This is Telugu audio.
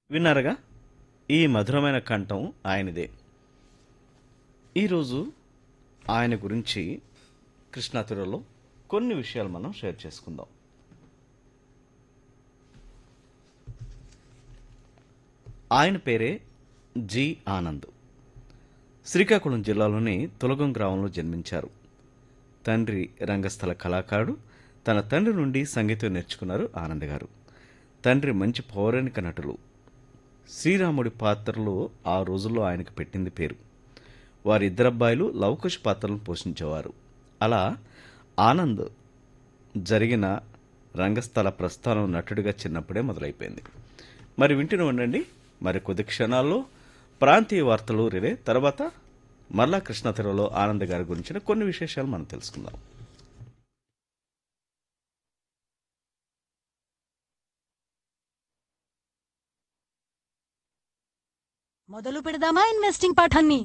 విన్నారుగా ఈ మధురమైన కంఠం ఆయనదే ఈరోజు ఆయన గురించి కృష్ణాతురలో కొన్ని విషయాలు మనం షేర్ చేసుకుందాం ఆయన పేరే జి ఆనంద్ శ్రీకాకుళం జిల్లాలోని తులగం గ్రామంలో జన్మించారు తండ్రి రంగస్థల కళాకారుడు తన తండ్రి నుండి సంగీతం నేర్చుకున్నారు ఆనంద్ గారు తండ్రి మంచి పౌరాణిక నటులు శ్రీరాముడి పాత్రలో ఆ రోజుల్లో ఆయనకు పెట్టింది పేరు వారి ఇద్దరబ్బాయిలు లవకుశ పాత్రలను పోషించేవారు అలా ఆనంద్ జరిగిన రంగస్థల ప్రస్థానం నటుడిగా చిన్నప్పుడే మొదలైపోయింది మరి వింటూనే ఉండండి మరి కొద్ది క్షణాల్లో ప్రాంతీయ వార్తలు రిలే తర్వాత మరలా కృష్ణతెరలో ఆనంద్ గారి గురించిన కొన్ని విశేషాలు మనం తెలుసుకుందాం మొదలు పెడదామా ఇన్వెస్టింగ్ పాఠాన్ని